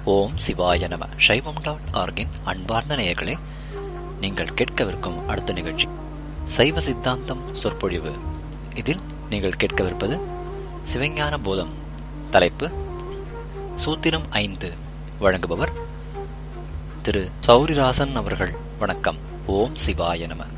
ஓம் சிவாய நம சைவம் டாட் ஆர்கின் அன்பார்ந்த நேயர்களே நீங்கள் கேட்கவிருக்கும் அடுத்த நிகழ்ச்சி சைவ சித்தாந்தம் சொற்பொழிவு இதில் நீங்கள் கேட்கவிருப்பது சிவஞான போதம் தலைப்பு சூத்திரம் ஐந்து வழங்குபவர் திரு சௌரிராசன் அவர்கள் வணக்கம் ஓம் சிவாய நம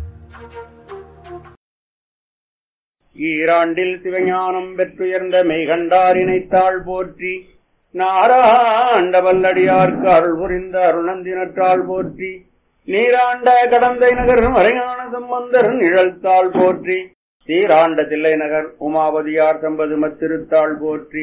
ஈராண்டில் சிவஞானம் பெற்றுயர்ந்த மெய்கண்டார் இணைத்தாள் போற்றி நாராண்ட வல்லடியார்க்கு அருள் புரிந்த அருணந்தினற்றாள் போற்றி நீராண்ட கடந்தை நகர் மறைஞான சம்பந்தர் நிழல்தாள் போற்றி சீராண்ட தில்லை நகர் உமாபதியார் தம்பது மத்திருத்தாள் போற்றி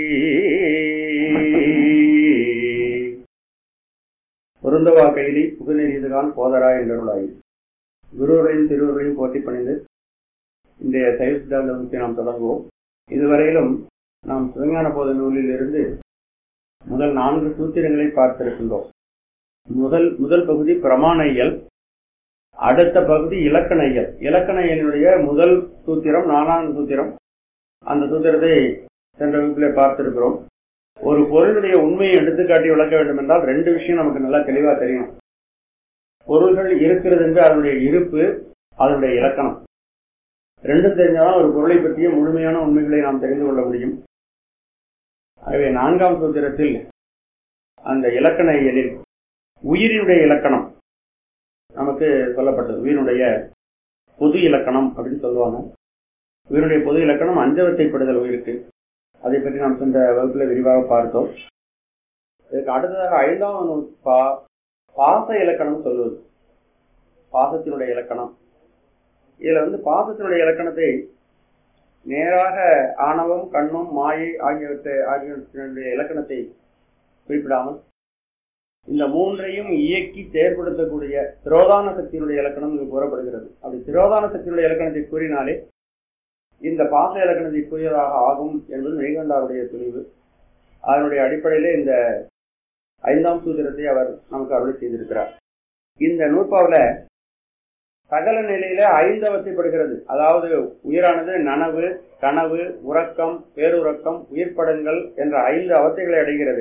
பொருந்தவா கைலி புதுநெறிதுகான் போதரா என்றருளாய் குருவரையும் திருவரையும் போட்டி பணிந்து இன்றைய சைவ சித்தாந்த வகுப்பை நாம் தொடங்குவோம் இதுவரையிலும் நாம் சிவஞான போத நூலில் இருந்து முதல் நான்கு சூத்திரங்களை பார்த்திருக்கின்றோம் முதல் முதல் பகுதி பிரமாண இயல் அடுத்த பகுதி இலக்கண இயல் இலக்கண இயலுடைய முதல் சூத்திரம் நான்காம் சூத்திரம் அந்த சூத்திரத்தை சென்ற வகுப்பிலே பார்த்திருக்கிறோம் ஒரு பொருளுடைய உண்மையை எடுத்துக்காட்டி விளக்க வேண்டும் என்றால் ரெண்டு விஷயம் நமக்கு நல்லா தெளிவா தெரியும் பொருள்கள் இருக்கிறது என்று அதனுடைய இருப்பு அதனுடைய இலக்கணம் ரெண்டும் தெரிஞ்சாதான் ஒரு பொருளை பற்றிய முழுமையான உண்மைகளை நாம் தெரிந்து கொள்ள முடியும் ஆகவே நான்காம் சூத்திரத்தில் அந்த இலக்கண இயலில் உயிரினுடைய இலக்கணம் நமக்கு சொல்லப்பட்டது உயிரினுடைய பொது இலக்கணம் அப்படின்னு சொல்லுவாங்க உயிரினுடைய பொது இலக்கணம் அஞ்சவத்தைப்படுதல் உயிருக்கு அதை பற்றி நாம் சென்ற வகுப்பில் விரிவாக பார்த்தோம் இதுக்கு அடுத்ததாக ஐந்தாம் பா பாச இலக்கணம் சொல்வது பாசத்தினுடைய இலக்கணம் இதுல வந்து பாசத்தினுடைய இலக்கணத்தை நேராக ஆணவம் கண்ணும் மாயை ஆகியவற்றை ஆகியவற்றினுடைய இலக்கணத்தை குறிப்பிடாமல் இந்த மூன்றையும் இயக்கி செயற்படுத்தக்கூடிய திரோதான சக்தியினுடைய இலக்கணம் இங்கு கூறப்படுகிறது அப்படி திரோதான சக்தியினுடைய இலக்கணத்தை கூறினாலே இந்த பாச இலக்கணத்தை கூறியதாக ஆகும் என்பது மெய்கண்டாருடைய துணிவு அதனுடைய அடிப்படையிலே இந்த ஐந்தாம் சூத்திரத்தை அவர் நமக்கு அருள் செய்திருக்கிறார் இந்த நூற்பாவில சகல நிலையில ஐந்து அவத்தைப்படுகிறது அதாவது உயிரானது நனவு கனவு உறக்கம் பேருறக்கம் உயிர்ப்படங்கள் என்ற ஐந்து அவத்தைகளை அடைகிறது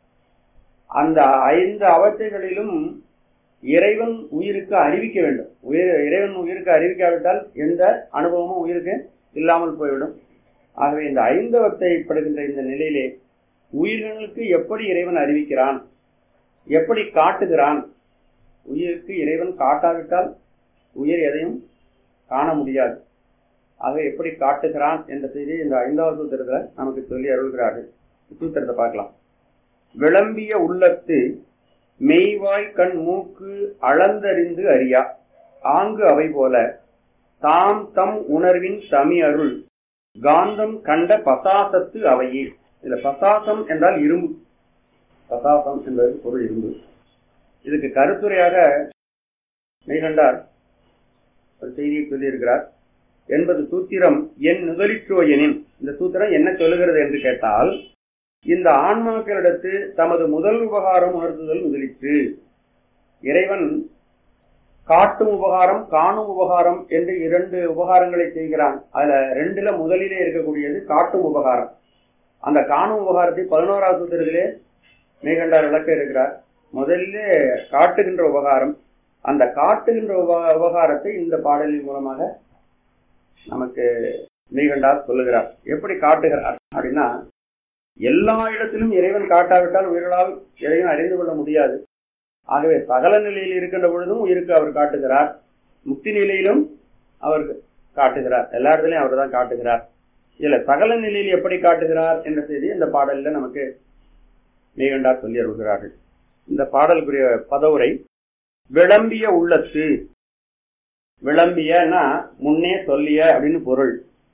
அந்த ஐந்து அவத்தைகளிலும் இறைவன் உயிருக்கு அறிவிக்க வேண்டும் உயிர் இறைவன் உயிருக்கு அறிவிக்காவிட்டால் எந்த அனுபவமும் உயிருக்கு இல்லாமல் போய்விடும் ஆகவே இந்த ஐந்தவத்தைப்படுகின்ற இந்த நிலையிலே உயிர்களுக்கு எப்படி இறைவன் அறிவிக்கிறான் எப்படி காட்டுகிறான் உயிருக்கு இறைவன் காட்டாவிட்டால் உயிர் எதையும் காண முடியாது ஆக எப்படி காட்டுகிறான் என்ற செய்தி இந்த ஐந்தாவது சூத்திரத்துல நமக்கு சொல்லி அருள்கிறார்கள் சூத்திரத்தை பார்க்கலாம் விளம்பிய உள்ளத்து மெய்வாய் கண் மூக்கு அளந்தறிந்து அறியா ஆங்கு அவை போல தாம் தம் உணர்வின் தமி அருள் காந்தம் கண்ட பசாசத்து அவையே இதுல பசாசம் என்றால் இரும்பு பசாசம் என்பது பொருள் இரும்பு இதுக்கு கருத்துரையாக மெய்கண்டார் ஒரு செய்தியை சொல்லியிருக்கிறார் என்பது சூத்திரம் என் நுதலிற்றோ எனின் இந்த சூத்திரம் என்ன சொல்லுகிறது என்று கேட்டால் இந்த ஆன்மாக்களிடத்து தமது முதல் உபகாரம் உணர்த்துதல் முதலிற்று இறைவன் காட்டும் உபகாரம் காணும் உபகாரம் என்று இரண்டு உபகாரங்களை செய்கிறான் அதுல ரெண்டுல முதலிலே இருக்கக்கூடியது காட்டும் உபகாரம் அந்த காணும் உபகாரத்தை பதினோராவது சூத்திரத்திலே மேகண்டார் விளக்க இருக்கிறார் முதலிலே காட்டுகின்ற உபகாரம் அந்த காட்டுகின்ற உபகாரத்தை இந்த பாடலின் மூலமாக நமக்கு மெய்கண்டார் சொல்லுகிறார் எப்படி காட்டுகிறார் அப்படின்னா எல்லா இடத்திலும் இறைவன் காட்டாவிட்டால் உயிர்களால் இறைவன் அறிந்து கொள்ள முடியாது ஆகவே சகல நிலையில் இருக்கின்ற பொழுதும் உயிருக்கு அவர் காட்டுகிறார் முக்தி நிலையிலும் அவர் காட்டுகிறார் எல்லா இடத்துலையும் அவர் தான் காட்டுகிறார் இதுல சகல நிலையில் எப்படி காட்டுகிறார் என்ற செய்தி இந்த பாடலில் நமக்கு மெய்கண்டார் சொல்லி அருள்கிறார்கள் இந்த பாடலுக்குரிய பதவுரை விளம்பிய உள்ளத்து விளம்பியன்னா முன்னே சொல்லிய அப்படின்னு பொருள்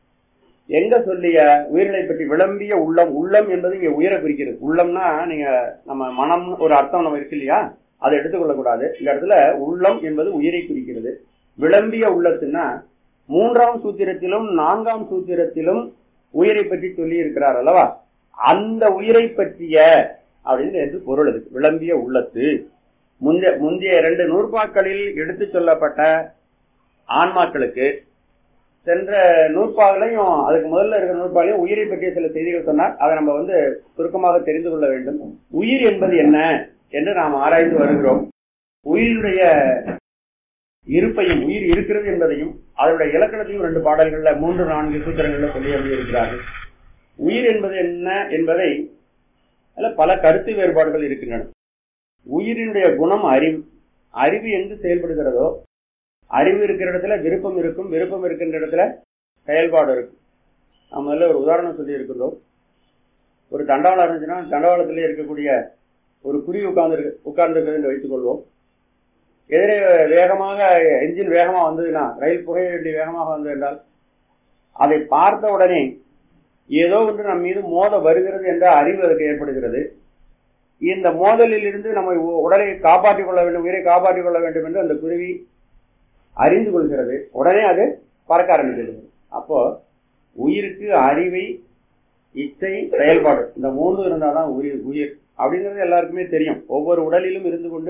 எங்க சொல்லிய உயிர்களை பற்றி விளம்பிய உள்ளம் உள்ளம் என்பது இங்க உயிரை குறிக்கிறது உள்ளம்னா நீங்க நம்ம மனம் ஒரு அர்த்தம் நம்ம இருக்கு இல்லையா அதை எடுத்துக்கொள்ளக்கூடாது இந்த இடத்துல உள்ளம் என்பது உயிரை குறிக்கிறது விளம்பிய உள்ளத்துன்னா மூன்றாம் சூத்திரத்திலும் நான்காம் சூத்திரத்திலும் உயிரை பற்றி சொல்லி இருக்கிறார் அல்லவா அந்த உயிரை பற்றிய அப்படின்னு என்று பொருள் இருக்கு விளம்பிய உள்ளத்து முந்தைய முந்தைய இரண்டு நூற்பாக்களில் எடுத்து சொல்லப்பட்ட ஆன்மாக்களுக்கு சென்ற நூற்பாகலையும் அதுக்கு முதல்ல இருக்கிற நூற்பாகலையும் உயிரை பற்றிய சில செய்திகள் சொன்னார் அதை நம்ம வந்து சுருக்கமாக தெரிந்து கொள்ள வேண்டும் உயிர் என்பது என்ன என்று நாம் ஆராய்ந்து வருகிறோம் உயிருடைய இருப்பையும் உயிர் இருக்கிறது என்பதையும் அதனுடைய இலக்கணத்தையும் ரெண்டு பாடல்கள்ல மூன்று நான்கு சூத்திரங்கள்ல சொல்லி இருக்கிறார்கள் உயிர் என்பது என்ன என்பதை அதுல பல கருத்து வேறுபாடுகள் இருக்கின்றன உயிரினுடைய குணம் அறிவு அறிவு எங்கு செயல்படுகிறதோ அறிவு இருக்கிற இடத்துல விருப்பம் இருக்கும் விருப்பம் இருக்கின்ற இடத்துல செயல்பாடு இருக்கும் நம்ம முதல்ல ஒரு உதாரணம் சொல்லி இருக்கிறோம் ஒரு தண்டவாளம் இருந்துச்சுன்னா தண்டவாளத்திலே இருக்கக்கூடிய ஒரு குருவி உட்கார்ந்து உட்கார்ந்து என்று வைத்துக் கொள்வோம் எதிரே வேகமாக என்ஜின் வேகமா வந்ததுன்னா ரயில் புகைய வேண்டி வேகமாக வந்தது என்றால் அதை பார்த்த உடனே ஏதோ ஒன்று நம் மீது மோத வருகிறது என்ற அறிவு அதுக்கு ஏற்படுகிறது இந்த மோதலில் இருந்து நம்ம உடலை காப்பாற்றிக் கொள்ள வேண்டும் உயிரை காப்பாற்றிக் கொள்ள வேண்டும் என்று அந்த குருவி அறிந்து கொள்கிறது உடனே அது பறக்க ஆரம்பிக்கிறது அப்போ உயிருக்கு அறிவை இச்சை செயல்பாடு இந்த மூன்று இருந்தாதான் உயிர் உயிர் அப்படிங்கிறது எல்லாருக்குமே தெரியும் ஒவ்வொரு உடலிலும் இருந்து கொண்டு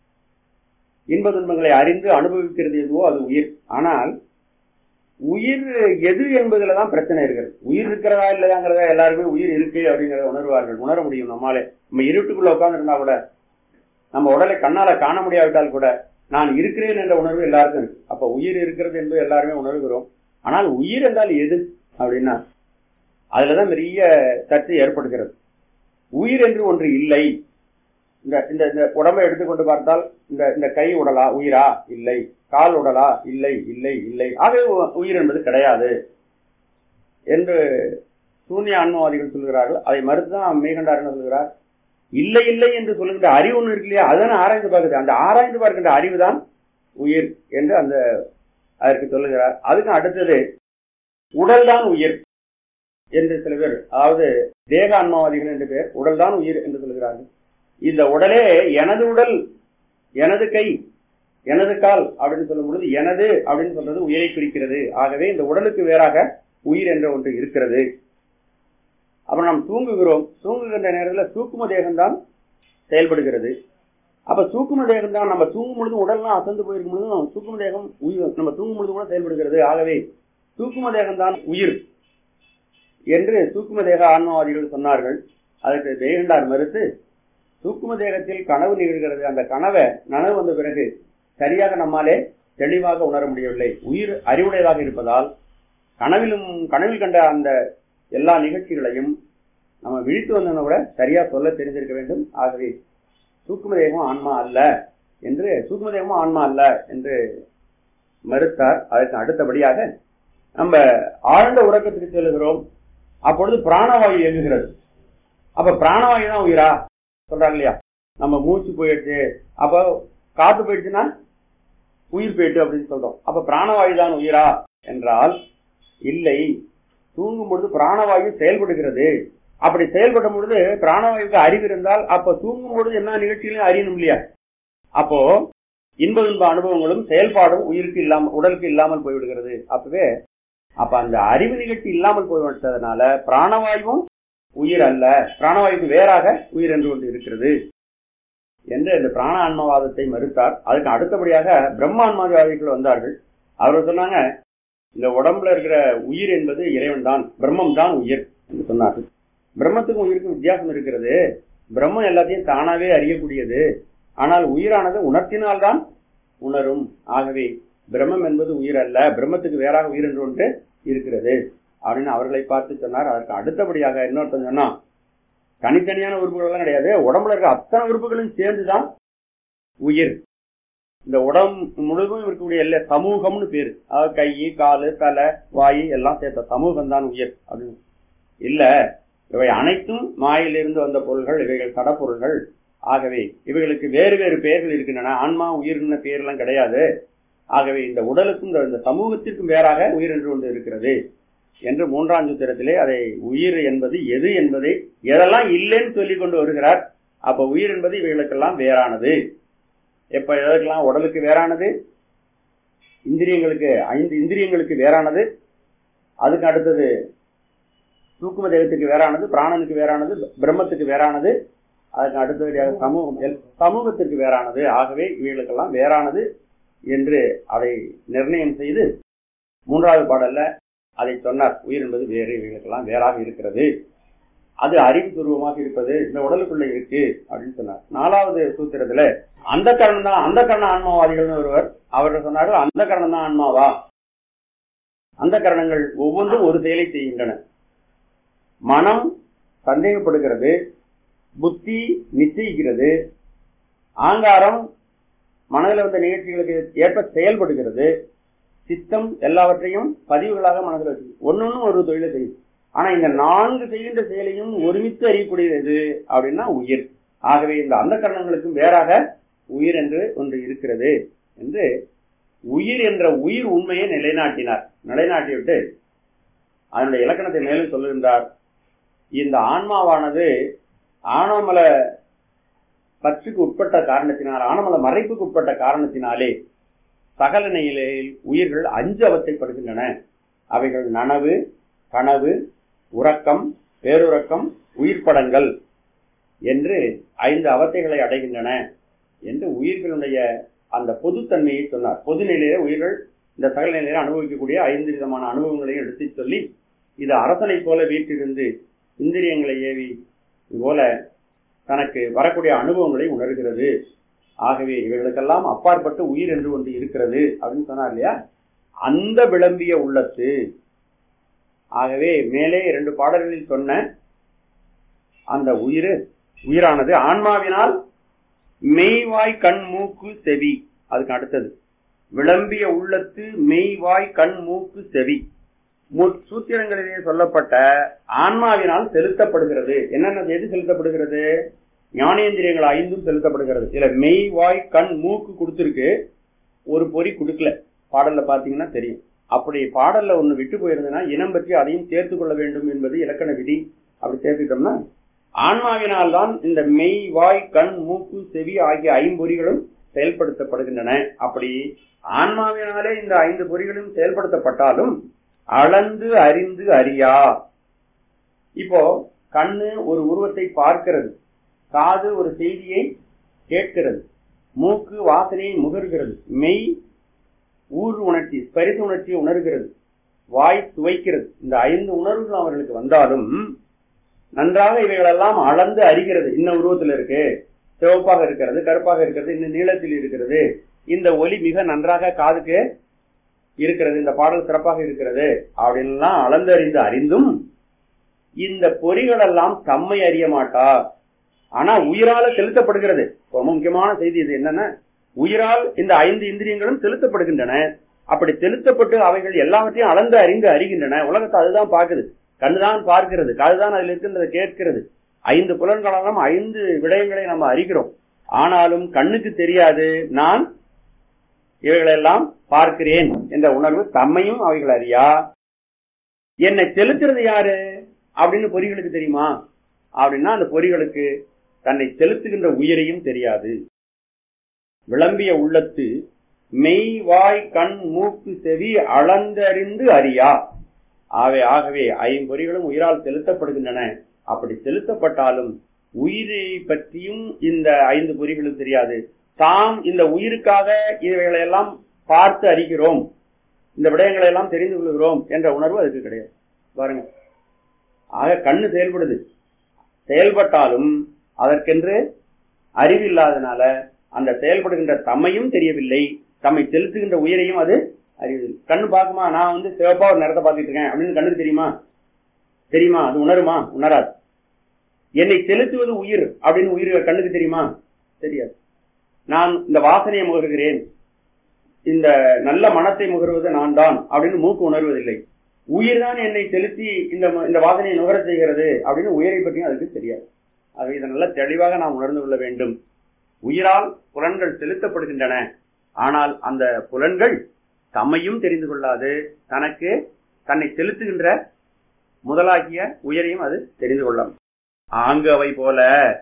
இன்ப துன்பங்களை அறிந்து அனுபவிக்கிறது எதுவோ அது உயிர் ஆனால் உயிர் எது என்பதுலதான் பிரச்சனை இருக்கிறது உயிர் இருக்கிறதா இல்லையாங்கிறத எல்லாருமே உயிர் இருக்கு அப்படிங்கிறத உணர்வார்கள் உணர முடியும் நம்மாலே நம்ம இருட்டுக்குள்ள உட்கார்ந்து இருந்தா கூட நம்ம உடலை கண்ணால காண முடியாவிட்டால் கூட நான் இருக்கிறேன் என்ற உணர்வு எல்லாருக்கும் இருக்கு அப்ப உயிர் இருக்கிறது என்பது எல்லாருமே உணர்கிறோம் ஆனால் உயிர் என்றால் எது அப்படின்னா அதுலதான் பெரிய சர்ச்சை ஏற்படுகிறது உயிர் என்று ஒன்று இல்லை இந்த இந்த இந்த உடம்பை எடுத்துக்கொண்டு பார்த்தால் இந்த இந்த கை உடலா உயிரா இல்லை கால் உடலா இல்லை இல்லை இல்லை ஆகவே உயிர் என்பது கிடையாது என்று சூன்ய ஆன்மவாதிகள் சொல்கிறார்கள் அதை மறுத்துதான் மேகண்டார் என்ன சொல்கிறார் இல்லை இல்லை என்று சொல்லுகின்ற அறிவு ஒன்று இருக்கு இல்லையா அதுதான் ஆராய்ந்து பார்க்குது அந்த ஆராய்ந்து பார்க்கின்ற அறிவு தான் உயிர் என்று அந்த அதற்கு சொல்லுகிறார் அதுக்கு அடுத்தது உடல் தான் உயிர் என்று சில பேர் அதாவது தேக ஆன்மவாதிகள் என்று பேர் உடல் தான் உயிர் என்று சொல்கிறார்கள் இந்த உடலே எனது உடல் எனது கை எனது கால் அப்படின்னு சொல்லும் பொழுது எனது அப்படின்னு சொல்றது உயிரை குறிக்கிறது ஆகவே இந்த உடலுக்கு வேறாக உயிர் என்ற ஒன்று இருக்கிறது அப்புறம் நாம் தூங்குகிறோம் தூங்குகின்ற நேரத்தில் சூக்கும தேகம்தான் செயல்படுகிறது அப்ப சூக்கும தேகம் தான் நம்ம தூங்கும் பொழுது உடல்லாம் அசந்து போயிருக்கும் பொழுதும் சூக்கும தேகம் உயிர் நம்ம தூங்கும் பொழுது கூட செயல்படுகிறது ஆகவே சூக்கும தேகம் தான் உயிர் என்று சூக்கும தேக ஆன்மவாதிகள் சொன்னார்கள் அதற்கு தேகண்டார் மறுத்து சூக்கும தேகத்தில் கனவு நிகழ்கிறது அந்த கனவை நனவு வந்த பிறகு சரியாக நம்மாலே தெளிவாக உணர முடியவில்லை உயிர் அறிவுடையதாக இருப்பதால் கனவிலும் கனவில் கண்ட அந்த எல்லா நிகழ்ச்சிகளையும் நம்ம விழித்து வந்தோம்னா கூட சரியா சொல்ல தெரிஞ்சிருக்க வேண்டும் ஆகவே சூக்கும தேகமும் ஆன்மா அல்ல என்று சூக்கும தேகமும் ஆன்மா அல்ல என்று மறுத்தார் அதற்கு அடுத்தபடியாக நம்ம ஆழ்ந்த உறக்கத்துக்கு செல்கிறோம் அப்பொழுது பிராணவாயு இயங்குகிறது அப்ப பிராணவாயு தான் உயிரா சொல்றாங்க இல்லையா நம்ம மூச்சு போயிடுச்சு அப்ப காத்து போயிடுச்சுன்னா உயிர் போயிட்டு அப்படின்னு சொல்றோம் அப்ப பிராணவாயு தான் உயிரா என்றால் இல்லை தூங்கும் பொழுது பிராணவாயு செயல்படுகிறது அப்படி செயல்படும் பொழுது பிராணவாயுக்கு அறிவு இருந்தால் அப்ப தூங்கும் பொழுது என்ன நிகழ்ச்சிகளையும் அறியணும் இல்லையா அப்போ இன்ப துன்ப அனுபவங்களும் செயல்பாடும் உயிருக்கு இல்லாமல் உடலுக்கு இல்லாமல் போய்விடுகிறது அப்பவே அப்ப அந்த அறிவு நிகழ்ச்சி இல்லாமல் போய்விட்டதுனால பிராணவாயுவும் உயிர் அல்ல பிராணவாயுக்கு வேறாக உயிர் என்று ஒன்று இருக்கிறது என்று இந்த பிராண ஆன்மவாதத்தை மறுத்தார் அதுக்கு அடுத்தபடியாக பிரம்மான்மவாதிகள் வந்தார்கள் அவர் சொன்னாங்க இந்த உடம்புல இருக்கிற உயிர் என்பது இறைவன் தான் பிரம்மம் தான் உயிர் என்று சொன்னார்கள் பிரம்மத்துக்கும் உயிருக்கும் வித்தியாசம் இருக்கிறது பிரம்மம் எல்லாத்தையும் தானாவே அறியக்கூடியது ஆனால் உயிரானது உணர்த்தினால்தான் உணரும் ஆகவே பிரம்மம் என்பது உயிர் அல்ல பிரம்மத்துக்கு வேறாக உயிர் என்று ஒன்று இருக்கிறது அப்படின்னு அவர்களை பார்த்து சொன்னார் அதற்கு அடுத்தபடியாக இன்னொருத்தன் சொன்னா தனித்தனியான உறுப்புகள் எல்லாம் கிடையாது உடம்புல இருக்க அத்தனை உறுப்புகளும் சேர்ந்துதான் உயிர் இந்த உடம்பு முழுவதும் இருக்கக்கூடிய எல்லா சமூகம்னு பேரு அதாவது கை காலு தலை வாயு எல்லாம் சேர்த்த சமூகம் தான் உயிர் அப்படின்னு இல்ல இவை அனைத்தும் மாயிலிருந்து வந்த பொருள்கள் இவைகள் கடப்பொருள்கள் ஆகவே இவைகளுக்கு வேறு வேறு பெயர்கள் இருக்கின்றன ஆன்மா உயிர்ன பெயர்லாம் கிடையாது ஆகவே இந்த உடலுக்கும் இந்த சமூகத்திற்கும் வேறாக உயிர் என்று ஒன்று இருக்கிறது என்று மூன்றாம் சூத்திரத்திலே அதை உயிர் என்பது எது என்பதை எதெல்லாம் இல்லைன்னு சொல்லி கொண்டு வருகிறார் அப்ப உயிர் என்பது இவைகளுக்கெல்லாம் வேறானது எப்ப எதற்கெல்லாம் உடலுக்கு வேறானது இந்திரியங்களுக்கு ஐந்து இந்திரியங்களுக்கு வேறானது அதுக்கு அடுத்தது தூக்கும தேகத்துக்கு வேறானது பிராணனுக்கு வேறானது பிரம்மத்துக்கு வேறானது அதுக்கு அடுத்தபடியாக சமூகம் சமூகத்திற்கு வேறானது ஆகவே இவைகளுக்கெல்லாம் வேறானது என்று அதை நிர்ணயம் செய்து மூன்றாவது பாடல்ல அதை சொன்னார் உயிர் என்பது வேறு இவைகளுக்கெல்லாம் வேறாக இருக்கிறது அது அறிவுபூர்வமாக இருப்பது இந்த உடலுக்குள்ள இருக்கு அப்படின்னு சொன்னார் நாலாவது சூத்திரத்துல அந்த கரணம் தான் அந்த கரண ஆன்மாவாதிகள்னு ஒருவர் அவர் சொன்னாரு அந்த கரணம் தான் ஆன்மாவா அந்த கரணங்கள் ஒவ்வொன்றும் ஒரு செயலை செய்கின்றன மனம் சந்தேகப்படுகிறது புத்தி நிச்சயிக்கிறது ஆங்காரம் மனதில் வந்த நிகழ்ச்சிகளுக்கு ஏற்ப செயல்படுகிறது சித்தம் எல்லாவற்றையும் பதிவுகளாக மனதில் வச்சு ஒன்னொன்னு ஒரு தொழிலை செய்யும் ஆனா இந்த நான்கு செய்கின்ற செயலையும் ஒருமித்து அறியக்கூடியது அப்படின்னா உயிர் ஆகவே இந்த அந்த கரணங்களுக்கும் வேறாக உயிர் என்று ஒன்று இருக்கிறது என்று உயிர் என்ற உயிர் உண்மையை நிலைநாட்டினார் நிலைநாட்டிவிட்டு அதனுடைய இலக்கணத்தை மேலும் சொல்லுகின்றார் இந்த ஆன்மாவானது ஆணவமல பற்றுக்கு உட்பட்ட காரணத்தினால் ஆணவமல மறைப்புக்கு உட்பட்ட காரணத்தினாலே சகல நிலையில் உயிர்கள் அஞ்சு அவத்தைப்படுகின்றன அவைகள் நனவு கனவு உறக்கம் பேருறக்கம் உயிர்ப்படங்கள் என்று ஐந்து அவத்தைகளை அடைகின்றன என்று உயிர்களுடைய அந்த பொதுத்தன்மையை சொன்னார் பொது நிலையில உயிர்கள் இந்த சகல நிலையில அனுபவிக்கக்கூடிய ஐந்து விதமான அனுபவங்களையும் எடுத்துச் சொல்லி இது அரசனை போல வீட்டிலிருந்து இந்திரியங்களை ஏவி போல தனக்கு வரக்கூடிய அனுபவங்களை உணர்கிறது ஆகவே இவர்களுக்கெல்லாம் அப்பாற்பட்டு உயிர் என்று ஒன்று இருக்கிறது அப்படின்னு சொன்னார் இல்லையா அந்த விளம்பிய உள்ளத்து ஆகவே மேலே இரண்டு பாடல்களில் சொன்ன அந்த உயிர் உயிரானது ஆன்மாவினால் மெய்வாய் கண் மூக்கு செவி அதுக்கு அடுத்தது விளம்பிய உள்ளத்து மெய்வாய் கண் மூக்கு செவி சூத்திரங்களிலே சொல்லப்பட்ட ஆன்மாவினால் செலுத்தப்படுகிறது என்னென்ன எது செலுத்தப்படுகிறது ஞானேந்திரியங்கள் ஐந்தும் செலுத்தப்படுகிறது இதுல மெய் வாய் கண் மூக்கு கொடுத்துருக்கு ஒரு பொறி கொடுக்கல பாடல்ல பாத்தீங்கன்னா தெரியும் அப்படி பாடல்ல ஒண்ணு விட்டு போயிருந்ததுன்னா இனம் பற்றி அதையும் சேர்த்து கொள்ள வேண்டும் என்பது இலக்கண விதி அப்படி சேர்த்துட்டோம்னா ஆன்மாவினால் தான் இந்த மெய் வாய் கண் மூக்கு செவி ஆகிய ஐம்பொறிகளும் செயல்படுத்தப்படுகின்றன அப்படி ஆன்மாவினாலே இந்த ஐந்து பொறிகளும் செயல்படுத்தப்பட்டாலும் அளந்து அறிந்து அறியா இப்போ கண்ணு ஒரு உருவத்தை பார்க்கிறது காது ஒரு செய்தியை கேட்கிறது மூக்கு வாசனையை முகர்கிறது மெய் ஊர் உணர்ச்சி பரிசு உணர்ச்சியை உணர்கிறது வாய் சுவைக்கிறது இந்த ஐந்து உணர்வுகள் அவர்களுக்கு வந்தாலும் நன்றாக இவைகளெல்லாம் அளந்து அறிகிறது இன்ன உருவத்தில் இருக்கு சிவப்பாக இருக்கிறது கருப்பாக இருக்கிறது இந்த நீளத்தில் இருக்கிறது இந்த ஒலி மிக நன்றாக காதுக்கு இருக்கிறது இந்த பாடல் சிறப்பாக இருக்கிறது அப்படின்லாம் அளந்தறிந்து அறிந்தும் இந்த பொறிகள் எல்லாம் தம்மை அறிய மாட்டார் ஆனா உயிரால செலுத்தப்படுகிறது ரொம்ப முக்கியமான செய்தி இது என்னன்னா உயிரால் இந்த ஐந்து இந்திரியங்களும் செலுத்தப்படுகின்றன அப்படி செலுத்தப்பட்டு அவைகள் எல்லாவற்றையும் அளந்து அறிந்து அறிகின்றன உலகத்தை அதுதான் பார்க்குது கண்ணுதான் பார்க்கிறது காதுதான் அதில் இருக்கின்றதை கேட்கிறது ஐந்து புலன்களெல்லாம் ஐந்து விடயங்களை நம்ம அறிகிறோம் ஆனாலும் கண்ணுக்கு தெரியாது நான் இவைகளெல்லாம் பார்க்கிறேன் என்ற உணர்வு தம்மையும் அவைகள் அறியா என்னை செலுத்துறது யாரு அப்படின்னு பொறிகளுக்கு தெரியுமா அப்படின்னா அந்த பொறிகளுக்கு தன்னை செலுத்துகின்ற உயிரையும் தெரியாது விளம்பிய உள்ளத்து மெய் வாய் கண் மூக்கு செவி அளந்தறிந்து அறியா ஆகவே ஆகவே ஐம்பொறிகளும் உயிரால் செலுத்தப்படுகின்றன அப்படி செலுத்தப்பட்டாலும் உயிரை பற்றியும் இந்த ஐந்து பொறிகளும் தெரியாது தாம் இந்த உயிருக்காக இவைகளை எல்லாம் பார்த்து அறிகிறோம் இந்த விடயங்களை எல்லாம் தெரிந்து கொள்கிறோம் என்ற உணர்வு அதுக்கு கிடையாது பாருங்க ஆக கண்ணு செயல்படுது செயல்பட்டாலும் அதற்கென்று அறிவில்லாதனால அந்த செயல்படுகின்ற தம்மையும் தெரியவில்லை தம்மை செலுத்துகின்ற உயிரையும் அது அறிவதில்லை கண்ணு பார்க்குமா நான் வந்து சிவப்பா ஒரு நேரத்தை பார்த்துட்டு இருக்கேன் அப்படின்னு கண்ணுக்கு தெரியுமா தெரியுமா அது உணருமா உணராது என்னை செலுத்துவது உயிர் அப்படின்னு உயிர் கண்ணுக்கு தெரியுமா தெரியாது நான் இந்த வாசனையை முகர்கிறேன் இந்த நல்ல மனத்தை முகர்வது நான் தான் அப்படின்னு மூக்கு உணர்வதில்லை உயிர் தான் என்னை செலுத்தி இந்த இந்த வாசனையை நுகர செய்கிறது அப்படின்னு உயிரை பற்றியும் அதுக்கு தெரியாது ஆக இதை நல்ல தெளிவாக நாம் உணர்ந்து கொள்ள வேண்டும் உயிரால் புலன்கள் செலுத்தப்படுகின்றன ஆனால் அந்த புலன்கள் தம்மையும் தெரிந்து கொள்ளாது தனக்கு தன்னை செலுத்துகின்ற முதலாகிய உயரையும் அது தெரிந்து கொள்ளும் ஆங்கு அவை போல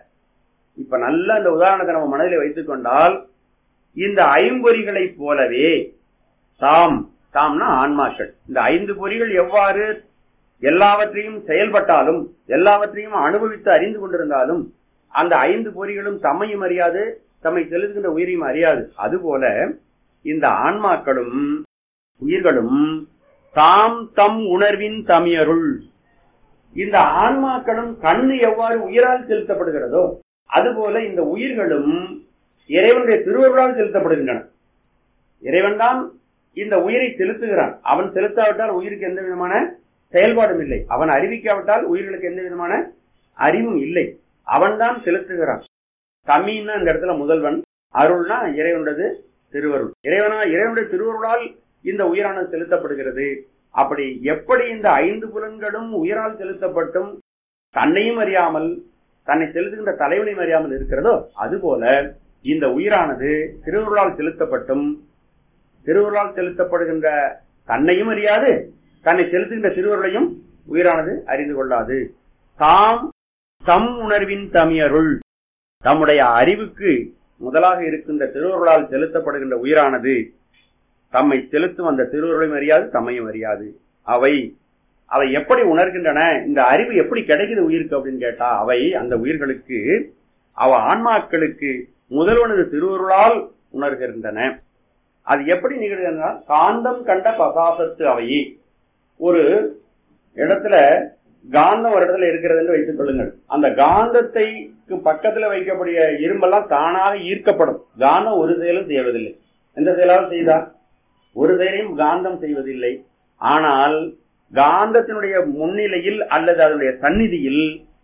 இப்ப நல்ல அந்த உதாரணத்தை நம்ம மனதில் வைத்துக் கொண்டால் இந்த ஐம்பொறிகளைப் போலவே தாம் தாம்னா ஆன்மாக்கள் இந்த ஐந்து பொறிகள் எவ்வாறு எல்லாவற்றையும் செயல்பட்டாலும் எல்லாவற்றையும் அனுபவித்து அறிந்து கொண்டிருந்தாலும் அந்த ஐந்து பொறிகளும் தம்மையும் அறியாது தம்மை செலுத்துகின்ற உயிரையும் அறியாது அதுபோல இந்த ஆன்மாக்களும் உயிர்களும் தாம் தம் உணர்வின் தமியருள் இந்த ஆன்மாக்களும் கண்ணு எவ்வாறு உயிரால் செலுத்தப்படுகிறதோ அதுபோல இந்த உயிர்களும் இறைவனுடைய திருவருளால் செலுத்தப்படுகின்றன இறைவன் தான் இந்த உயிரை செலுத்துகிறான் அவன் செலுத்தாவிட்டால் உயிருக்கு எந்த விதமான செயல்பாடும் இல்லை அவன் அறிவிக்காவிட்டால் உயிர்களுக்கு எந்த விதமான அறிவும் இல்லை அவன்தான் செலுத்துகிறான் தமின்னா இந்த இடத்துல முதல்வன் அருள்னா இறைவனது திருவருள் இறைவனா இறைவனுடைய திருவருளால் இந்த உயிரானது செலுத்தப்படுகிறது அப்படி எப்படி இந்த ஐந்து புலன்களும் உயிரால் செலுத்தப்பட்டும் தன்னையும் அறியாமல் தன்னை செலுத்துகின்ற தலைவனையும் அறியாமல் இருக்கிறதோ அதுபோல இந்த உயிரானது திருவருளால் செலுத்தப்பட்டும் திருவருளால் செலுத்தப்படுகின்ற தன்னையும் அறியாது தன்னை செலுத்துகின்ற திருவருளையும் உயிரானது அறிந்து கொள்ளாது தாம் தம் உணர்வின் தமியருள் தம்முடைய அறிவுக்கு முதலாக இருக்கின்ற திருவருளால் செலுத்தப்படுகின்ற உயிரானது தம்மை செலுத்தும் அந்த திருவருளையும் அறியாது தம்மையும் அறியாது அவை அவை எப்படி உணர்கின்றன இந்த அறிவு எப்படி கிடைக்குது உயிருக்கு அப்படின்னு கேட்டா அவை அந்த உயிர்களுக்கு அவ ஆன்மாக்களுக்கு முதல்வனது திருவருளால் உணர்கின்றன அது எப்படி நிகழ்கிறதுனா காந்தம் கண்ட பசாசத்து அவையே ஒரு இடத்துல காந்தம் ஒரு இடத்துல இருக்கிறது என்று வைத்துக் கொள்ளுங்கள் அந்த காந்தத்தைக்கு பக்கத்துல வைக்கக்கூடிய இரும்பெல்லாம் தானாக ஈர்க்கப்படும் காந்தம் ஒரு செயலும் செய்வதில்லை எந்த செயலாவது செய்தா ஒரு செயலையும் காந்தம் செய்வதில்லை ஆனால் காந்தத்தினுடைய முன்னிலையில் அல்லது அதனுடைய சந்நிதியில்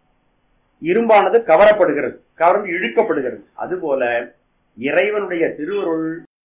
இரும்பானது கவரப்படுகிறது கவர்ந்து இழுக்கப்படுகிறது அதுபோல இறைவனுடைய திருவருள்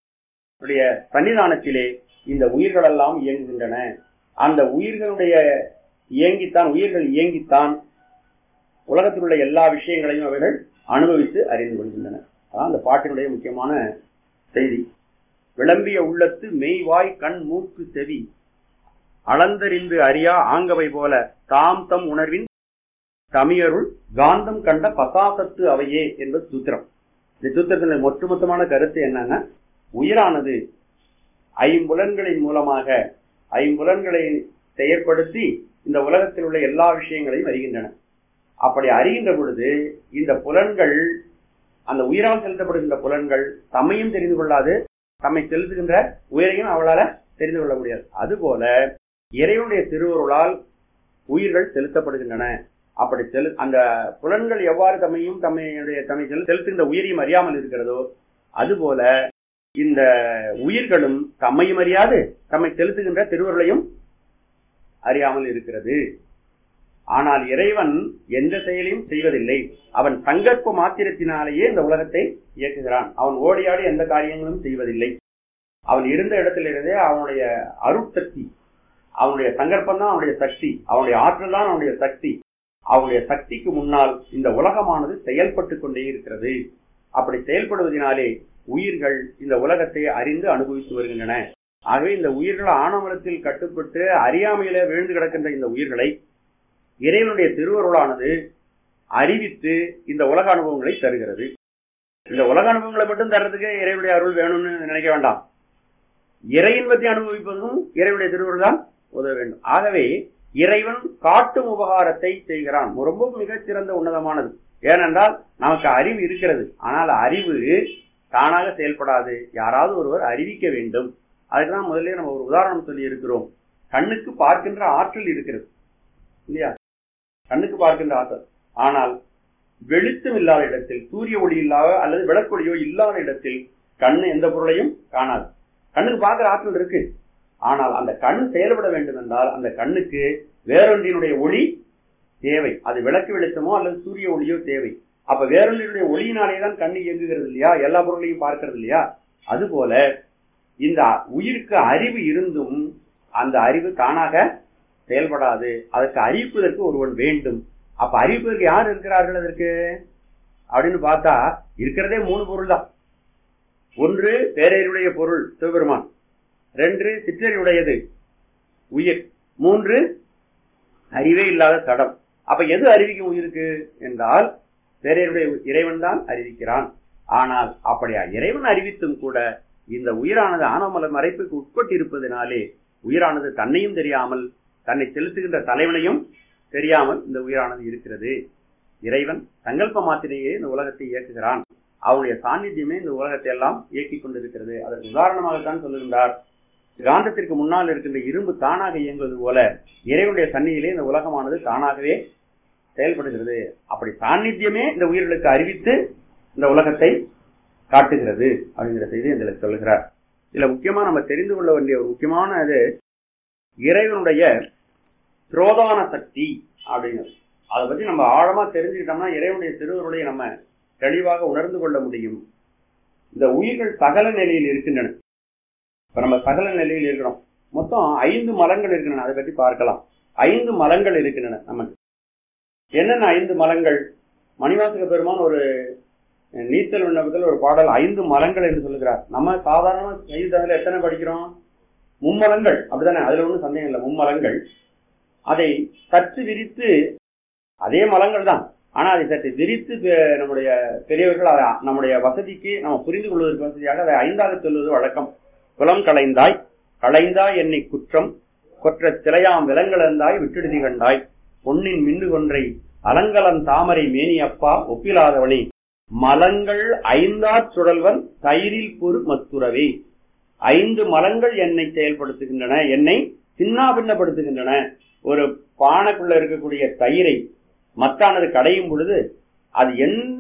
சன்னிதானத்திலே இந்த உயிர்கள் எல்லாம் இயங்குகின்றன அந்த உயிர்களுடைய இயங்கித்தான் உயிர்கள் இயங்கித்தான் உலகத்தில் உள்ள எல்லா விஷயங்களையும் அவைகள் அனுபவித்து அறிந்து கொள்கின்றன அதான் அந்த பாட்டினுடைய முக்கியமான செய்தி விளம்பிய உள்ளத்து மெய்வாய் கண் மூக்கு செவி அளந்தறிந்து அறியா ஆங்கவை போல தாம் தம் உணர்வின் தமியருள் காந்தம் கண்ட பசாசத்து அவையே என்பது சூத்திரம் இந்த சூத்திரத்தின் ஒட்டுமொத்தமான கருத்து என்னன்னா உயிரானது ஐம்புலன்களின் மூலமாக ஐம்புலன்களை செயற்படுத்தி இந்த உலகத்தில் உள்ள எல்லா விஷயங்களையும் அறிகின்றன அப்படி அறிகின்ற பொழுது இந்த புலன்கள் அந்த உயிரால் செலுத்தப்படுகின்ற புலன்கள் தம்மையும் தெரிந்து கொள்ளாது தம்மை செலுத்துகின்ற உயிரையும் அவளால தெரிந்து கொள்ள முடியாது அதுபோல இறைவனுடைய திருவருளால் உயிர்கள் செலுத்தப்படுகின்றன அப்படி செலு அந்த புலன்கள் எவ்வாறு தம்மையும் தம்மையுடைய தம்மை செலுத்துகின்ற உயிரையும் அறியாமல் இருக்கிறதோ அதுபோல இந்த உயிர்களும் தம்மையும் அறியாது தம்மை செலுத்துகின்ற திருவருளையும் அறியாமல் இருக்கிறது ஆனால் இறைவன் எந்த செயலையும் செய்வதில்லை அவன் சங்கற்ப மாத்திரத்தினாலேயே இந்த உலகத்தை இயக்குகிறான் அவன் ஓடியாடி எந்த காரியங்களும் செய்வதில்லை அவன் இருந்த இடத்திலிருந்தே அவனுடைய அருட்சக்தி அவனுடைய சங்கற்பம் தான் அவனுடைய சக்தி அவனுடைய ஆற்றல் தான் அவனுடைய சக்தி அவனுடைய சக்திக்கு முன்னால் இந்த உலகமானது செயல்பட்டு கொண்டே இருக்கிறது அப்படி செயல்படுவதனாலே உயிர்கள் இந்த உலகத்தை அறிந்து அனுபவித்து வருகின்றன ஆகவே இந்த உயிர்கள் ஆணவலத்தில் கட்டுப்பட்டு அறியாமையில விழுந்து கிடக்கின்ற இந்த உயிர்களை இறைவனுடைய திருவருளானது அறிவித்து இந்த உலக அனுபவங்களை தருகிறது இந்த உலக அனுபவங்களை மட்டும் தர்றதுக்கு இறைவனுடைய அருள் வேணும்னு நினைக்க வேண்டாம் இறையின்பத்தை அனுபவிப்பதும் இறைவனுடைய திருவருள் தான் உதவ வேண்டும் ஆகவே இறைவன் காட்டும் உபகாரத்தை செய்கிறான் ரொம்ப மிகச்சிறந்த உன்னதமானது ஏனென்றால் நமக்கு அறிவு இருக்கிறது ஆனால் அறிவு தானாக செயல்படாது யாராவது ஒருவர் அறிவிக்க வேண்டும் அதுக்குதான் முதல்ல நம்ம ஒரு உதாரணம் சொல்லி இருக்கிறோம் கண்ணுக்கு பார்க்கின்ற ஆற்றல் இருக்கிறது இல்லையா கண்ணுக்கு பார்க்கின்ற ஆற்றல் ஆனால் வெளிச்சம் இல்லாத இடத்தில் சூரிய ஒளி இல்லாத அல்லது விளக்கொளியோ இல்லாத இடத்தில் கண்ணு எந்த பொருளையும் காணாது கண்ணுக்கு பார்க்கிற ஆற்றல் இருக்கு ஆனால் அந்த கண் செயல்பட வேண்டும் என்றால் அந்த கண்ணுக்கு வேறொன்றினுடைய ஒளி தேவை அது விளக்கு வெளிச்சமோ அல்லது சூரிய ஒளியோ தேவை அப்ப வேறொன்றினுடைய ஒளியினாலே தான் கண்ணு இயங்குகிறது இல்லையா எல்லா பொருளையும் பார்க்கிறது இல்லையா அதுபோல இந்த உயிருக்கு அறிவு இருந்தும் அந்த அறிவு தானாக செயல்படாது அதற்கு அறிவிப்பதற்கு ஒருவன் வேண்டும் அப்ப அறிவிப்பதற்கு யார் இருக்கிறார்கள் அதற்கு அப்படின்னு பார்த்தா இருக்கிறதே மூணு பொருள் தான் ஒன்று பேரையருடைய பொருள் சிவபெருமான் ரெண்டு சிற்றறிவுடையது உயிர் மூன்று அறிவே இல்லாத தடம் அப்ப எது அறிவிக்கும் உயிருக்கு என்றால் பேரையருடைய இறைவன் தான் அறிவிக்கிறான் ஆனால் அப்படியா இறைவன் அறிவித்தும் கூட இந்த உயிரானது ஆனமல மறைப்புக்கு உட்பட்டு இருப்பதனாலே உயிரானது தன்னையும் தெரியாமல் தன்னை செலுத்துகின்ற தலைவனையும் தெரியாமல் இந்த உயிரானது இருக்கிறது இறைவன் சங்கல்ப மாத்திரையே இந்த உலகத்தை இயக்குகிறான் அவனுடைய சாநித்தியமே இந்த உலகத்தை எல்லாம் இயக்கிக் கொண்டிருக்கிறது அதற்கு உதாரணமாகத்தான் சொல்லுகின்றார் காந்தத்திற்கு முன்னால் இருக்கின்ற இரும்பு தானாக இயங்குவது போல இறைவனுடைய சன்னியிலே இந்த உலகமானது தானாகவே செயல்படுகிறது அப்படி சாநித்தியமே இந்த உயிர்களுக்கு அறிவித்து இந்த உலகத்தை காட்டுகிறது அப்படிங்கிற செய்தி இதில் சொல்லுகிறார் இதுல முக்கியமா நம்ம தெரிந்து கொள்ள வேண்டிய ஒரு முக்கியமான இது இறைவனுடைய திரோதான சக்தி அப்படிங்கிறது அதை பத்தி நம்ம ஆழமா தெரிஞ்சுக்கிட்டோம்னா இறைவனுடைய திருவருடைய நம்ம தெளிவாக உணர்ந்து கொள்ள முடியும் இந்த உயிர்கள் சகல நிலையில் இருக்கின்றன இப்ப நம்ம சகல நிலையில் இருக்கிறோம் மொத்தம் ஐந்து மலங்கள் இருக்கின்றன அதை பற்றி பார்க்கலாம் ஐந்து மலங்கள் இருக்கின்றன நமக்கு என்னென்ன ஐந்து மலங்கள் மணிவாசக பெருமான் ஒரு நீச்சல் விண்ணப்பத்தில் ஒரு பாடல் ஐந்து மலங்கள் என்று சொல்லுகிறார் நம்ம சாதாரண செய்தித்தாளில் எத்தனை படிக்கிறோம் மும்மலங்கள் அப்படிதானே அதுல ஒன்றும் சந்தேகம் இல்லை மும்மலங்கள் அதை சற்று விரித்து அதே மலங்கள் தான் ஆனா அதை சற்று விரித்து பெ- நம்முடைய பெரியவர்கள் அதை நம்முடைய வசதிக்கு நம்ம புரிந்து கொள்வதற்கு வசதியாக அதை ஐந்தாக சொல்வது வழக்கம் குலம் களைந்தாய் களைந்தாய் என்னை குற்றம் கொற்ற சிலையாம் விலங்கலந்தாய் விட்டுடுதி கண்டாய் பொன்னின் மின்னு கொன்றை அலங்கலம் தாமரை மேனியப்பா ஒப்பிலாதவனே மலங்கள் ஐந்தாற் சுழல்வன் தயிரில் பொறு மத்துறவே ஐந்து மலங்கள் என்னை செயல்படுத்துகின்றன என்னை சின்னாபின்னப்படுத்துகின்றன ஒரு பானைக்குள்ள இருக்கக்கூடிய தயிரை மத்தானது கடையும் பொழுது அது எந்த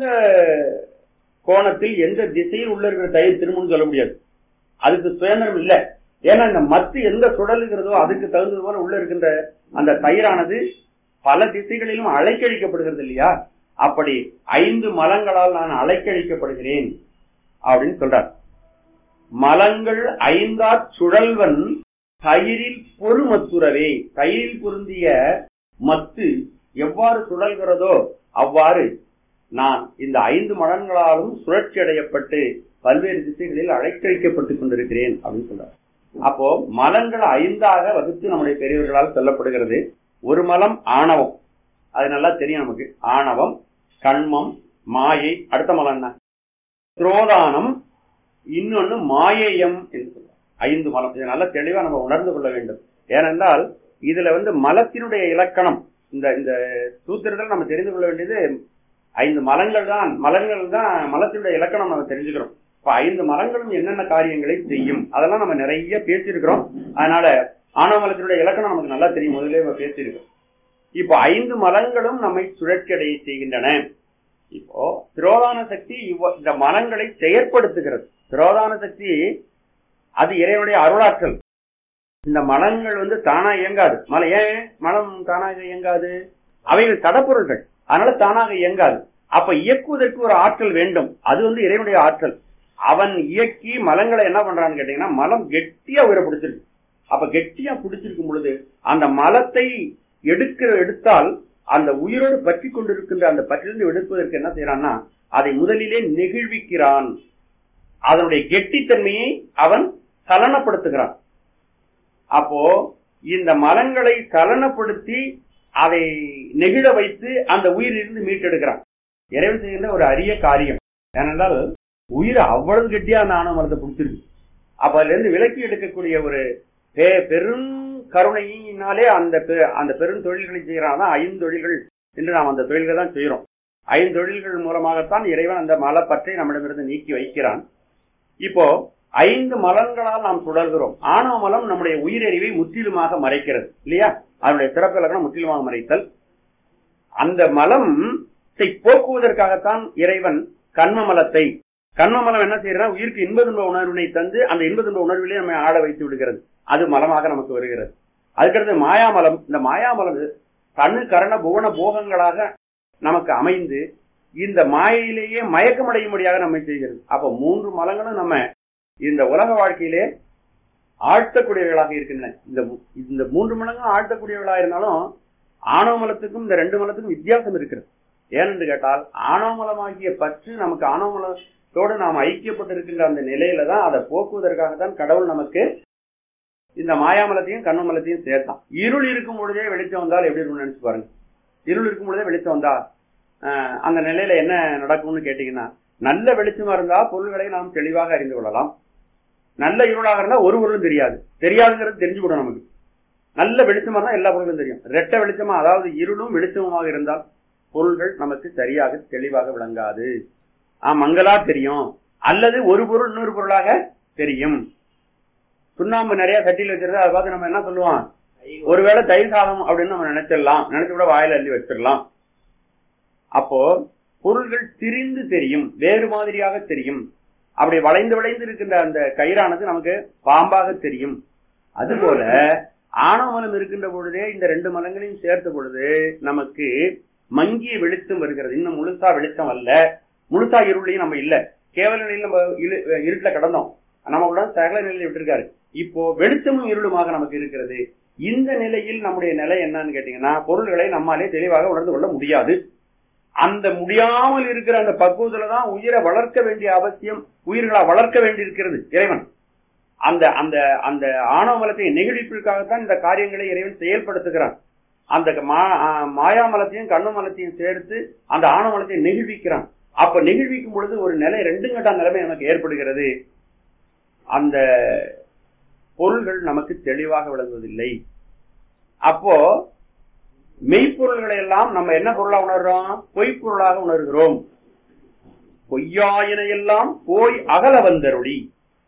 கோணத்தில் எந்த திசையில் உள்ள இருக்கிற தயிர் திரும்பும்னு சொல்ல முடியாது அதுக்கு சுதந்திரம் இல்லை ஏன்னா இந்த மத்து எந்த சுழலுகிறதோ அதுக்கு தகுந்தது போல உள்ள இருக்கின்ற அந்த தயிரானது பல திசைகளிலும் அலைக்கழிக்கப்படுகிறது இல்லையா அப்படி ஐந்து மலங்களால் நான் அலைக்கழிக்கப்படுகிறேன் அப்படின்னு சொல்றார் மலங்கள் ஐந்தாற் சுழல்வன் தயிரில் பொறுமத்துறவே தயிரில் பொருந்திய மத்து எவ்வாறு சுழல்கிறதோ அவ்வாறு நான் இந்த ஐந்து மலங்களாலும் சுழற்சி அடையப்பட்டு பல்வேறு திசைகளில் அழைக்கழிக்கப்பட்டுக் கொண்டிருக்கிறேன் அப்படின்னு சொல்றார் அப்போ மலங்கள் ஐந்தாக வகுத்து நம்முடைய பெரியவர்களால் சொல்லப்படுகிறது ஒரு மலம் ஆணவம் அது நல்லா தெரியும் நமக்கு ஆணவம் கண்மம் மாயை அடுத்த மலம் என்ன துரோதானம் இன்னொன்னு மாயேயம் என்று சொல்றார் ஐந்து மலம் இதை நல்லா தெளிவா நம்ம உணர்ந்து கொள்ள வேண்டும் ஏனென்றால் இதுல வந்து மலத்தினுடைய இலக்கணம் இந்த இந்த சூத்திரத்தில் நம்ம தெரிந்து கொள்ள வேண்டியது ஐந்து மலங்கள் தான் மலங்கள் தான் மலத்தினுடைய இலக்கணம் நம்ம தெரிஞ்சுக்கிறோம் இப்ப ஐந்து மலங்களும் என்னென்ன காரியங்களை செய்யும் அதெல்லாம் நம்ம நிறைய பேசியிருக்கிறோம் அதனால ஆணவ மலத்தினுடைய இலக்கணம் நமக்கு நல்லா தெரியும் முதலே நம்ம பேசியிருக்கிறோம் இப்போ ஐந்து மலங்களும் நம்மை சுழற்சி அடைய செய்கின்றன இப்போ திரோதான சக்தி இவ்வ- இந்த மலங்களை செயற்படுத்துகிறது திரோதான சக்தி அது இறைவனுடைய அருளாற்றல் இந்த மலங்கள் வந்து தானா இயங்காது மலை ஏன் மலம் தானாக இயங்காது அவைகள் தடப்பொருள்கள் அதனால தானாக இயங்காது அப்ப இயக்குவதற்கு ஒரு ஆற்றல் வேண்டும் அது வந்து இறைவனுடைய ஆற்றல் அவன் இயக்கி மலங்களை என்ன பண்றான்னு கேட்டீங்கன்னா மலம் கெட்டியா உயிரை பிடிச்சிருக்கு அப்ப கெட்டியா பிடிச்சிருக்கும் பொழுது அந்த மலத்தை எடுக்கிற எடுத்தால் அந்த உயிரோடு பற்றி கொண்டிருக்கின்ற அந்த பற்றிலிருந்து எடுப்பதற்கு என்ன செய்யறான்னா அதை முதலிலே நெகிழ்விக்கிறான் அதனுடைய கெட்டித்தன்மையை அவன் சலனப்படுத்துகிறான் அப்போ இந்த மலங்களை சலனப்படுத்தி அதை நெகிழ வைத்து அந்த உயிரிலிருந்து மீட்டெடுக்கிறான் இறைவன் செய்கின்ற ஒரு அரிய காரியம் ஏனென்றால் உயிர் அவ்வளவு கெட்டியா அந்த ஆணவ மரத்தை பிடிச்சிருக்கு அப்ப அதுல இருந்து விலக்கி எடுக்கக்கூடிய ஒரு பெ- பெரும் கருணையினாலே அந்த பெ- அந்த பெரும் தொழில்களை செய்யறான் தான் ஐந்தொழில்கள் என்று நாம் அந்த தொழில்களை தான் செய்யறோம் ஐந்தொழில்கள் மூலமாகத்தான் இறைவன் அந்த மலப்பற்றை நம்மிடமிருந்து நீக்கி வைக்கிறான் இப்போ ஐந்து மலங்களால் நாம் சுழல்கிறோம் ஆணவ மலம் நம்முடைய உயிரறிவை முற்றிலுமாக மறைக்கிறது இல்லையா அதனுடைய சிறப்பு இலக்கணம் முற்றிலுமாக மறைத்தல் அந்த மலம் போக்குவதற்காகத்தான் இறைவன் கண்ம மலத்தை கண்ம மலம் என்ன செய்யறா உயிருக்கு இன்ப துன்ப உணர்வினை தந்து அந்த இன்ப துன்ப உணர்விலே நம்மை ஆட வைத்து விடுகிறது அது மலமாக நமக்கு வருகிறது அதுக்கடுத்து மாயாமலம் இந்த மாயாமலம் கண்ணு கரண புவன போகங்களாக நமக்கு அமைந்து இந்த மாயையிலேயே மயக்கமடையும்படியாக நம்மை செய்கிறது அப்ப மூன்று மலங்களும் நம்ம இந்த உலக வாழ்க்கையிலே ஆழ்த்தக்கூடியவர்களாக இருக்கின்றன இந்த மூ- இந்த மூன்று மலங்களும் ஆழ்த்தக்கூடியவர்களாக இருந்தாலும் ஆணவ மலத்துக்கும் இந்த ரெண்டு மலத்துக்கும் வித்தியாசம் இருக்கிறது ஏனென்று கேட்டால் ஆணவ மலமாகிய பற்று நமக்கு ஆணவ மலத்தோடு நாம் ஐக்கியப்பட்டிருக்கின்ற அந்த நிலையில தான் அதை போக்குவதற்காக தான் கடவுள் நமக்கு இந்த மாயாமலத்தையும் கண்ணமலத்தையும் சேர்த்தான் இருள் இருக்கும் பொழுதே வெளிச்சம் வந்தால் எப்படி இருக்கும்னு நினைச்சு பாருங்க இருள் இருக்கும் பொழுதே வெளிச்சம் வந்தா ஆஹ், அந்த நிலையில என்ன நடக்கும்னு கேட்டீங்கன்னா நல்ல வெளிச்சமா இருந்தா பொருள்களை நாம் தெளிவாக அறிந்து கொள்ளலாம் நல்ல இருளாக இருந்தா ஒரு பொருளும் தெரியாது தெரியாதுங்கிறது தெரிஞ்சுக்கூடும் நமக்கு நல்ல வெளிச்சமா இருந்தா எல்லா பொருளும் தெரியும் ரெட்ட வெளிச்சமா அதாவது இருளும் வெளிச்சமுமாக இருந்தால் பொருள்கள் நமக்கு சரியாக தெளிவாக விளங்காது ஆ மங்களா தெரியும் அல்லது ஒரு பொருள் இன்னொரு பொருளாக தெரியும் சுண்ணாம்பு நிறைய சட்டியில் வச்சிருந்தா அதை பார்த்து நம்ம என்ன சொல்லுவோம் ஒருவேளை தயிர் சாதம் அப்படின்னு நம்ம நினைச்சிடலாம் நினைச்சு கூட வாயில அள்ளி வச்சிடலாம் அப்போ பொருள்கள் திரிந்து தெரியும் வேறு மாதிரியாக தெரியும் அப்படி வளைந்து வளைந்து இருக்கின்ற அந்த கயிறானது நமக்கு பாம்பாக தெரியும் அதுபோல ஆணவ மலம் இருக்கின்ற பொழுதே இந்த ரெண்டு மலங்களையும் சேர்த்த பொழுது நமக்கு மங்கிய வெளிச்சம் வருகிறது இன்னும் முழுசா வெளிச்சம் அல்ல முழுசா இருளையும் நம்ம இல்ல கேவல நிலையில் நம்ம இரு- இருட்டுல கடந்தோம் நம்ம கூட சகல நிலையில விட்டுருக்காரு இப்போ வெளிச்சமும் இருளுமாக நமக்கு இருக்கிறது இந்த நிலையில் நம்முடைய நிலை என்னன்னு கேட்டீங்கன்னா பொருள்களை நம்மாலே தெளிவாக உணர்ந்து கொள்ள முடியாது அந்த முடியாமல் இருக்கிற அந்த பக்குவத்துல தான் உயிரை வளர்க்க வேண்டிய அவசியம் உயிர்களை வளர்க்க வேண்டி இருக்கிறது இறைவன் அந்த அந்த அந்த ஆணவ மலத்தை நெகிழிப்பிற்காகத்தான் இந்த காரியங்களை இறைவன் செயல்படுத்துகிறான் அந்த மா- ஆ, மாயாமலத்தையும் கண்ணு மலத்தையும் சேர்த்து அந்த ஆணவ மலத்தை நெகிழ்விக்கிறான் அப்ப நெகிழ்விக்கும் பொழுது ஒரு நிலை ரெண்டு கட்டா நிலைமை நமக்கு ஏற்படுகிறது அந்த பொருள்கள் நமக்கு தெளிவாக விளங்குவதில்லை அப்போ மெய்ப்பொருள்களை எல்லாம் நம்ம என்ன பொருளா உணர்றோம் பொய்ப்பொருளாக உணர்கிறோம் பொய்யாயின எல்லாம் போய் அகல வந்தருளி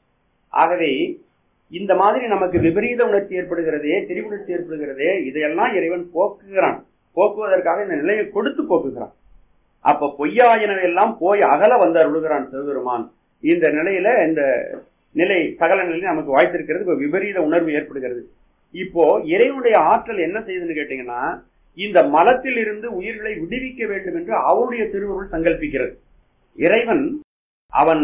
ஆகவே இந்த மாதிரி நமக்கு விபரீத உணர்ச்சி ஏற்படுகிறதே திரிவுணர்ச்சி ஏற்படுகிறதே இதையெல்லாம் இறைவன் போக்குகிறான் போக்குவதற்காக இந்த நிலையை கொடுத்து போக்குகிறான் அப்ப பொய்யாயினவை எல்லாம் போய் அகல வந்து அருளுகிறான் சிவபெருமான் இந்த நிலையில இந்த நிலை சகல நிலையில நமக்கு வாய்த்திருக்கிறது இப்ப விபரீத உணர்வு ஏற்படுகிறது இப்போ இறைவனுடைய ஆற்றல் என்ன செய்யுதுன்னு கேட்டீங்கன்னா இந்த மலத்தில் இருந்து உயிர்களை விடுவிக்க வேண்டும் என்று அவருடைய திருவுருள் சங்கல்பிக்கிறது இறைவன் அவன்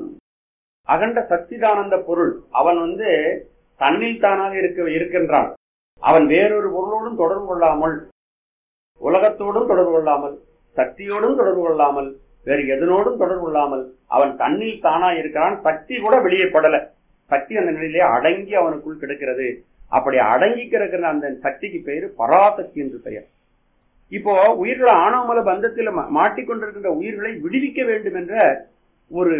அகண்ட சச்சிதானந்த பொருள் அவன் வந்து தன்னில் தானாக இருக்க இருக்கின்றான் அவன் வேறொரு பொருளோடும் தொடர்பு கொள்ளாமல் உலகத்தோடும் தொடர்பு கொள்ளாமல் சக்தியோடும் தொடர்பு கொள்ளாமல் வேறு எதனோடும் தொடர்பு கொள்ளாமல் அவன் தன்னில் தானா இருக்கிறான் சக்தி கூட வெளியே படல சக்தி அந்த நிலையிலே அடங்கி அவனுக்குள் கிடக்கிறது அப்படி அடங்கி கிடக்கிற அந்த சக்திக்கு பெயர் பராசக்தி என்று பெயர் இப்போ உயிர்கள் ஆணவமல பந்தத்தில் மா- மாட்டிக்கொண்டிருக்கின்ற உயிர்களை விடுவிக்க வேண்டும் என்ற ஒரு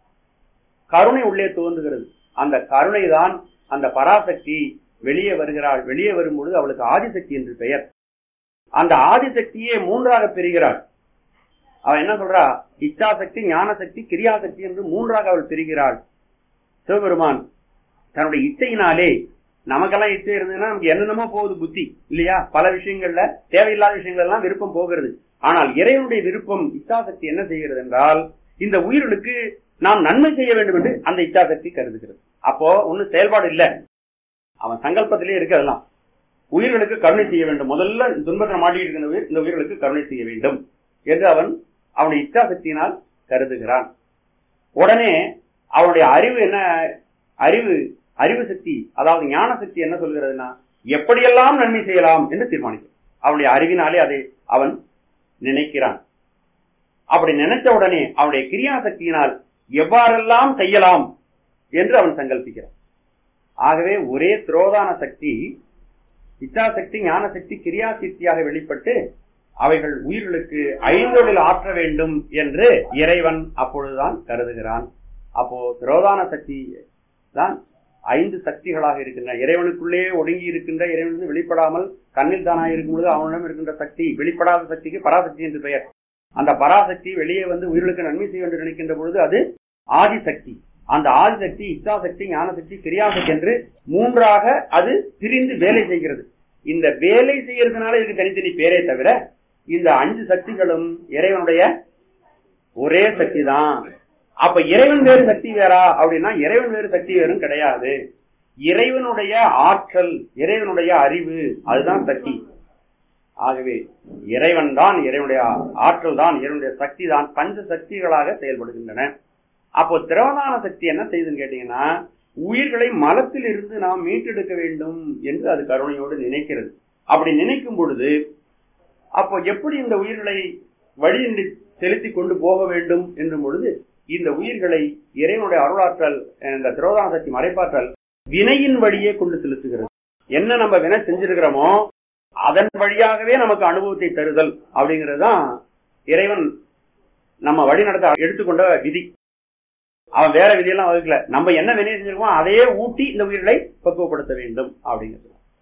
கருணை உள்ளே தோன்றுகிறது அந்த கருணை தான் அந்த பராசக்தி வெளியே வருகிறாள் வெளியே வரும்பொழுது அவளுக்கு ஆதிசக்தி என்று பெயர் அந்த ஆதிசக்தியே மூன்றாக பிரிகிறாள் அவன் என்ன சொல்றா இச்சாசக்தி ஞானசக்தி கிரியாசக்தி என்று மூன்றாக அவள் பிரிகிறாள் சிவபெருமான் தன்னுடைய இச்சையினாலே நமக்கெல்லாம் இச்சை இருந்ததுன்னா நமக்கு என்னென்னமோ போகுது புத்தி இல்லையா பல விஷயங்கள்ல தேவையில்லாத விஷயங்கள் எல்லாம் விருப்பம் போகிறது ஆனால் இறைவனுடைய விருப்பம் இச்சாசக்தி என்ன செய்கிறது என்றால் இந்த உயிர்களுக்கு நாம் நன்மை செய்ய வேண்டும் என்று அந்த இச்சாசக்தி கருதுகிறது அப்போ ஒன்னும் செயல்பாடு இல்ல அவன் சங்கல்பத்திலே இருக்கு அதெல்லாம் உயிர்களுக்கு கருணை செய்ய வேண்டும் முதல்ல துன்பத்தில் மாட்டிட்டு இருக்கிற உயிர் இந்த உயிர்களுக்கு கருணை செய்ய வேண்டும் என்று அவன் அவனுடைய இச்சாசக்தியினால் கருதுகிறான் உடனே அவனுடைய அறிவு என்ன அறிவு அறிவு சக்தி அதாவது ஞான சக்தி என்ன சொல்கிறதுனா எப்படியெல்லாம் நன்மை செய்யலாம் என்று தீர்மானிக்கும் அவனுடைய அறிவினாலே அதை அவன் நினைக்கிறான் அப்படி நினைச்ச உடனே அவனுடைய கிரியா சக்தியினால் எவ்வாறெல்லாம் செய்யலாம் என்று அவன் சங்கல்பிக்கிறான் ஆகவே ஒரே திரோதான சக்தி இச்சாசக்தி ஞான சக்தி கிரியா சக்தியாக வெளிப்பட்டு அவைகள் உயிர்களுக்கு ஐந்தொழில் ஆற்ற வேண்டும் என்று இறைவன் அப்பொழுதுதான் கருதுகிறான் அப்போ திரோதான சக்தி தான் ஐந்து சக்திகளாக இருக்கின்றன இறைவனுக்குள்ளே ஒடுங்கி இருக்கின்ற இறைவனுக்கு வெளிப்படாமல் கண்ணில் தானாக இருக்கும் பொழுது அவனிடம் இருக்கின்ற சக்தி வெளிப்படாத சக்திக்கு பராசக்தி என்று பெயர் அந்த பராசக்தி வெளியே வந்து உயிர்களுக்கு நன்மை செய்ய வேண்டும் நினைக்கின்ற பொழுது அது ஆதிசக்தி அந்த ஆதிசக்தி இச்சாசக்தி ஞானசக்தி கிரியாசக்தி என்று மூன்றாக அது பிரிந்து வேலை செய்கிறது இந்த வேலை செய்யறதுனால இதுக்கு தனித்தனி பேரே தவிர இந்த அஞ்சு சக்திகளும் இறைவனுடைய ஒரே சக்தி தான் அப்ப இறைவன் வேறு சக்தி வேறா அப்படின்னா இறைவன் வேறு சக்தி வேறும் கிடையாது இறைவனுடைய ஆற்றல் இறைவனுடைய அறிவு அதுதான் சக்தி ஆகவே இறைவன் தான் இறைவனுடைய ஆற்றல் தான் இறைவனுடைய சக்தி தான் பஞ்ச சக்திகளாக செயல்படுகின்றன அப்போ திரவதான சக்தி என்ன செய்யுதுன்னு கேட்டீங்கன்னா உயிர்களை மலத்தில் இருந்து நாம் மீட்டெடுக்க வேண்டும் என்று அது கருணையோடு நினைக்கிறது அப்படி நினைக்கும் பொழுது அப்போ எப்படி இந்த உயிர்களை வழி செலுத்தி கொண்டு போக வேண்டும் என்றும் பொழுது இந்த உயிர்களை இறைவனுடைய அருளாற்றல் இந்த திரோதான சக்தி மறைப்பாற்றல் வினையின் வழியே கொண்டு செலுத்துகிறது என்ன நம்ம வினை செஞ்சிருக்கிறோமோ அதன் வழியாகவே நமக்கு அனுபவத்தை தருதல் அப்படிங்கிறது தான் இறைவன் நம்ம வழி நடத்த எடுத்துக்கொண்ட விதி அவன் வேற விதியெல்லாம் வகுக்கல நம்ம என்ன வினையை செஞ்சிருக்கோம் அதையே ஊட்டி இந்த உயிர்களை பக்குவப்படுத்த வேண்டும் அப்படிங்கிறது